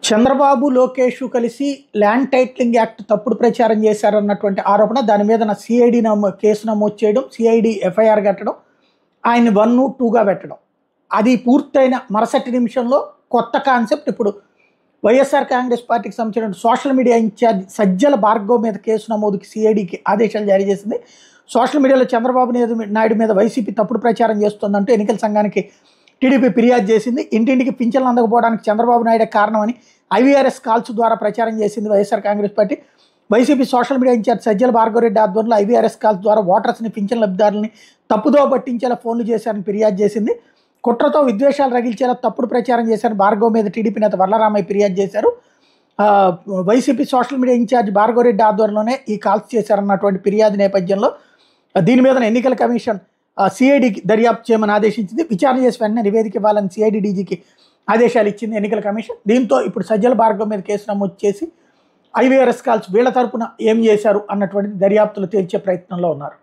చంద్రబాబు లోకేష్ కలిసి land titling act తప్పుడు ప్రచారం చేశారన్నటువంటి ఆరోపణ దాని మీద నా సిఐడి నమో కేసు నమోదు చేయడం సిఐడి ఎఫ్ఐఆర్ కట్టడం ఆయన వన్ టూగా పెట్టడం అది పూర్తయిన మరుసటి నిమిషంలో కొత్త కాన్సెప్ట్ ఇప్పుడు వైఎస్ఆర్ కాంగ్రెస్ పార్టీకి సంబంధించిన social media in-charge Sajjala Bhargav మీద కేసు నమోదుకి సిఐడికి ఆదేశాలు జారీ చేసింది సోషల్ మీడియాలో చంద్రబాబు నాయుడు నాయుడు మీద వైసీపీ తప్పుడు ప్రచారం చేస్తోందంటూ ఎన్నికల సంఘానికి టీడీపీ ఫిర్యాదు చేసింది ఇంటింటికి పింఛన్లు అందకపోవడానికి చంద్రబాబు నాయుడే కారణమని ఐవీఆర్ఎస్ కాల్స్ ద్వారా ప్రచారం చేసింది YSR Congress party YCP social media in-charge Sajjala Bhargava Reddy ఆధ్వర్యంలో ఐవీఆర్ఎస్ కాల్స్ ద్వారా ఓటర్స్ని పింఛన్ లబ్ధిదారులని తప్పుదో పట్టించేలా ఫోన్లు చేశారని ఫిర్యాదు చేసింది కుట్రతో విద్వేషాలు రగిల్చేలా తప్పుడు ప్రచారం చేశారని భార్గవ్ మీద టీడీపీ నేత వరలరామయ్య ఫిర్యాదు చేశారు ఆ, YCP social media in-charge Bhargava Reddy ఆధ్వర్యంలోనే ఈ కాల్స్ చేశారన్నటువంటి ఫిర్యాదు నేపథ్యంలో ఆ, దీని మీద ఎన్నికల కమిషన్ సిఐడి దర్యాప్తు చేయమని ఆదేశించింది విచారణ చేసి వెంటనే నివేదిక ఇవ్వాలని సిఐడి డీజీకి ఆదేశాలు ఇచ్చింది ఎన్నికల కమిషన్ దీంతో ఇప్పుడు సజ్జల భార్గవ్ మీద కేసు నమోదు చేసి ఐవీఆర్ఎస్ కాల్స్ వీళ్ళ తరపున ఏం చేశారు అన్నటువంటిది దర్యాప్తులు తేల్చే ప్రయత్నంలో ఉన్నారు